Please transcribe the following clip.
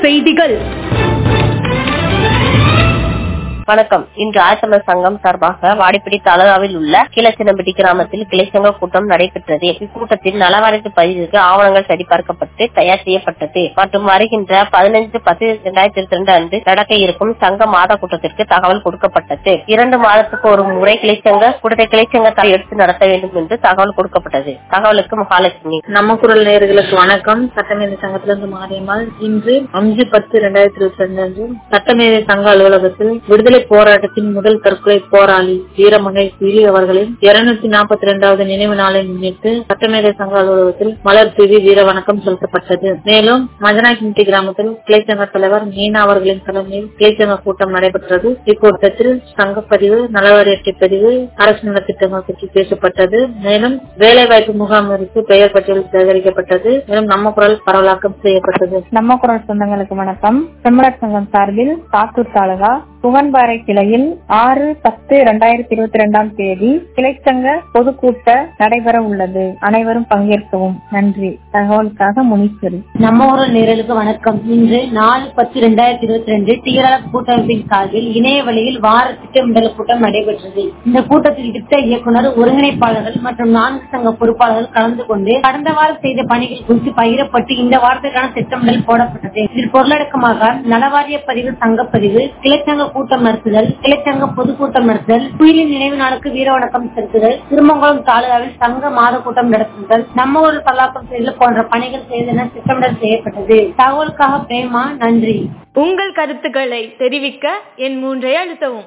செய்திகள் வணக்கம் இன்று ஆயத்தமிழர் சங்கம் சார்பாக வாடிப்படி தாலுகாவில் உள்ள கீழச்சின்னம்பட்டி கிராமத்தில் கிளைச்சங்க கூட்டம் நடைபெற்றது இக்கூட்டத்தில் நலவாரிசு பதிவுக்கு ஆவணங்கள் சரிபார்க்கப்பட்டு தயார் செய்யப்பட்டது மற்றும் வருகின்ற பதினைந்து பத்து இரண்டாயிரத்தி இருபத்தி ரெண்டு அன்று நடக்க இருக்கும் சங்க மாத கூட்டத்திற்கு தகவல் கொடுக்கப்பட்டது இரண்டு மாதத்துக்கு ஒரு முறை கிளைச்சங்க கூட்டத்தை கிளைச்சங்கத்தால் எடுத்து நடத்த வேண்டும் என்று தகவல் கொடுக்கப்பட்டது தகவலுக்கு மகாலட்சுமி நம்ம குரல் நேயர்களுக்கு வணக்கம் சட்டமேதை சங்கத்திலிருந்து மாரியம்மாள் இன்று அஞ்சு பத்து ரெண்டாயிரத்தி இருபத்தி ரெண்டு அன்று சட்டமேதை சங்க அலுவலகத்தில் விடுதலை போராட்டத்தின் முதல் தற்கொலை போராளி வீரமங்கை சிலி அவர்களின் இருநூத்தி நாற்பத்தி இரண்டாவது நினைவு நாளை முன்னிட்டு சட்டமேதை சங்க அலுவலகத்தில் மலர் தூவி வீர வணக்கம் செலுத்தப்பட்டது மேலும் மஞ்சனாக்கிண்டி கிராமத்தில் கிளைச்சங்க தலைவர் மீனா அவர்களின் தலைமையில் கிளைச்சங்க கூட்டம் நடைபெற்றது இக்கூட்டத்தில் சங்கப்பதிவு நலவாரி அட்டை பதிவு அரசு நலத்திட்டங்கள் பற்றி பேசப்பட்டது மேலும் வேலைவாய்ப்பு முகாமிற்கு பெயர் பட்டியல் சேகரிக்கப்பட்டது மேலும் நம்ம குரல் பரவலாக்கம் செய்யப்பட்டது நம்ம குரல் சொந்தங்களுக்கு வணக்கம் செம்மலர் சங்கம் சார்பில் சாத்தூர் தாலுகா புகன்பாறை கிளையில் ஆறு பத்து இரண்டாயிரத்தி இருபத்தி இரண்டாம் தேதி கிளைச்சங்க பொதுக்கூட்ட நடைபெற உள்ளது அனைவரும் பங்கேற்கவும் நன்றி தகவலுக்காக முனீஸ்வரி நம்ம ஊரல் நேரலுக்கு வணக்கம் இன்று நாலு பத்து ரெண்டாயிரத்தி இருபத்தி ரெண்டு டிஆர்எஃப் கூட்டமைப்பின் சார்பில் இணைய வழியில் வார திட்டமிடல் கூட்டம் நடைபெற்றது இந்த கூட்டத்தில் திட்ட இயக்குனர் ஒருங்கிணைப்பாளர்கள் மற்றும் நான்கு சங்க பொறுப்பாளர்கள் கலந்து கொண்டு கடந்த வாரம் செய்த பணிகள் குறித்து பகிரப்பட்டு இந்த வாரத்திற்கான திட்டமிடல் போடப்பட்டது இதில் பொருளடக்கமாக நலவாரிய பதிவு சங்கப்பதிவு கிளைச்சங்க கூட்டம் நடத்துதல் கிளைச்சங்க பொதுக்கூட்டம் நடத்துதல் குயிலின் நினைவு நாளுக்கு வீர வணக்கம் செலுத்துதல் திருமங்கலம் தாலுகாவில் சங்க மாத கூட்டம் நடத்துதல் நம்ம ஒரு பல்லாக்கம் செய்தல் போன்ற பணிகள் செய்தன திட்டமிடல் செய்யப்பட்டது தகவலுக்காக பிரேமா நன்றி உங்கள் கருத்துக்களை தெரிவிக்க என் மூன்றை அழுத்தவும்